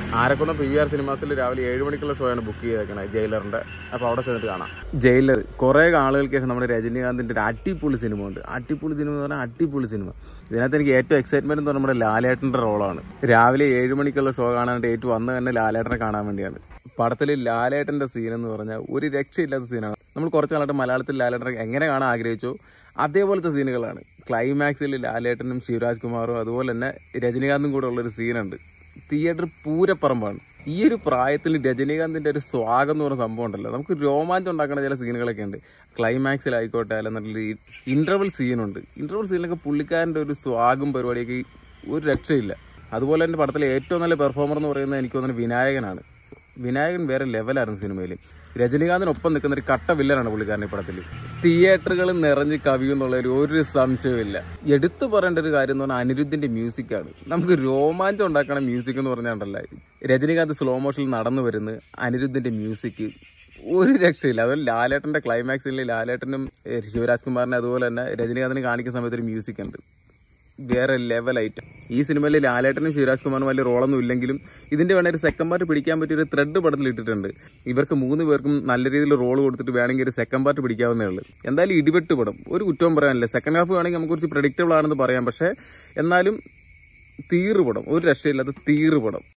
ആരക്കുളം P V R സിനിമാസിൽ രാവിലെ ഏഴ് മണിക്കുള്ള ഷോ ആണ് ബുക്ക് ചെയ്തേക്കണത് ജയിലറിന്റെ അപ്പൊ അവിടെ ചെന്നിട്ട് കാണാം ജയിലർ കുറെ ആളുകൾക്ക് ശേഷം നമ്മുടെ രജനീകാന്തിന്റെ ഒരു അടിപൊളി സിനിമ ഉണ്ട് അടിപൊളി സിനിമ എന്ന് പറഞ്ഞാൽ അടിപൊളി സിനിമ ഇതിനകത്ത് എനിക്ക് ഏറ്റവും എക്സൈറ്റ്മെന്റ് എന്ന് പറഞ്ഞാൽ നമ്മുടെ ലാലേട്ടന്റെ റോളാണ് രാവിലെ ഏഴ് മണിക്കുള്ള ഷോ കാണാനായിട്ട് ഏറ്റവും വന്ന് തന്നെ ലാലേട്ടനെ കാണാൻ വേണ്ടിയാണ് പടത്തിൽ ലാലേട്ടന്റെ സീൻ എന്ന് പറഞ്ഞാൽ ഒരു രക്ഷയില്ലാത്ത സീനാണ് നമ്മൾ കുറച്ച് കാലമായിട്ട് മലയാളത്തിൽ ലാലേട്ടനെ എങ്ങനെ കാണാൻ ആഗ്രഹിച്ചോ അതേപോലത്തെ സീനുകളാണ് ക്ലൈമാക്സിൽ ലാലേട്ടനും ശിവരാജ് കുമാറും അതുപോലെ തന്നെ രജനീകാന്തും കൂടെ ഉള്ളൊരു സീനുണ്ട് തിയേറ്റർ പൂരപ്പറമ്പാണ് ഈ ഒരു പ്രായത്തിൽ രജനീകാന്തിന്റെ ഒരു സ്വാഗം എന്ന് പറയുന്ന സംഭവം ഉണ്ടല്ലോ നമുക്ക് രോമാഞ്ചം ഉണ്ടാക്കുന്ന ചില സീനുകളൊക്കെ ഉണ്ട് ക്ലൈമാക്സിലായിക്കോട്ടെ അല്ലെന്നുണ്ടെങ്കിൽ ഈ ഇന്റർവൽ സീനുണ്ട് ഇന്റർവൽ സീനിലൊക്കെ പുള്ളിക്കാരന്റെ ഒരു സ്വാഗം പരിപാടിയൊക്കെ ഒരു രക്ഷയില്ല അതുപോലെ തന്നെ പടത്തിലെ ഏറ്റവും നല്ല പെർഫോമർ എന്ന് പറയുന്നത് എനിക്ക് തോന്നുന്നത് വിനായകനാണ് വിനായകൻ വേറെ ലെവലായിരുന്നു സിനിമയിൽ രജനീകാന്തിനൊപ്പം നിൽക്കുന്ന ഒരു കട്ട വില്ലനാണ് പുള്ളിക്കാരൻ ഈ പടത്തിൽ തിയേറ്ററുകൾ നിറഞ്ഞ് കവിയുന്നുള്ളൊരു ഒരു സംശയമില്ല എടുത്തു പറയേണ്ട ഒരു കാര്യം എന്ന് പറഞ്ഞാൽ അനിരുദ്ധിന്റെ മ്യൂസിക്കാണ് നമുക്ക് രോമാഞ്ചം ഉണ്ടാക്കണ മ്യൂസിക് എന്ന് പറഞ്ഞാണ്ടല്ല രജനീകാന്ത് സ്ലോ മോഷനിൽ നടന്നു വരുന്ന അനിരുദ്ധിന്റെ മ്യൂസിക് ഒരു രക്ഷയില്ല അതുപോലെ ലാലേട്ടന്റെ ക്ലൈമാക്സിൽ ലാലേട്ടനും ഏഹ്, ശിവരാജ് കുമാറിനെ അതുപോലെ തന്നെ രജനീകാന്തിനെ കാണിക്കുന്ന സമയത്ത് ഒരു മ്യൂസിക് ഉണ്ട് വേറെ ലെവൽ ഐറ്റം ഈ സിനിമയിൽ ലാലേട്ടനും ശിവരാജ് കുമാറിനും വലിയ റോളൊന്നും ഇല്ലെങ്കിലും ഇതിന്റെ വേണ ഒരു സെക്കൻഡ് പാർട്ട് പിടിക്കാൻ പറ്റിയ ഒരു ത്രെഡ് പടത്തിൽ ഇട്ടിട്ടുണ്ട് ഇവർക്ക് മൂന്ന് പേർക്കും നല്ല രീതിയിൽ റോൾ കൊടുത്തിട്ട് വേണമെങ്കിൽ ഒരു സെക്കൻഡ് പാർട്ട് പിടിക്കാവുന്നേ ഉള്ളൂ എന്തായാലും ഇടിവെട്ട് പടം ഒരു കുറ്റവും പറയാനില്ല സെക്കൻഡ് ഹാഫ് വേണമെങ്കിൽ നമുക്ക് കുറച്ച് പ്രഡിക്റ്റബിൾ ആണെന്ന് പറയാം പക്ഷേ എന്നാലും തീറുപടം ഒരു രക്ഷയില്ലാത്ത തീറുപടം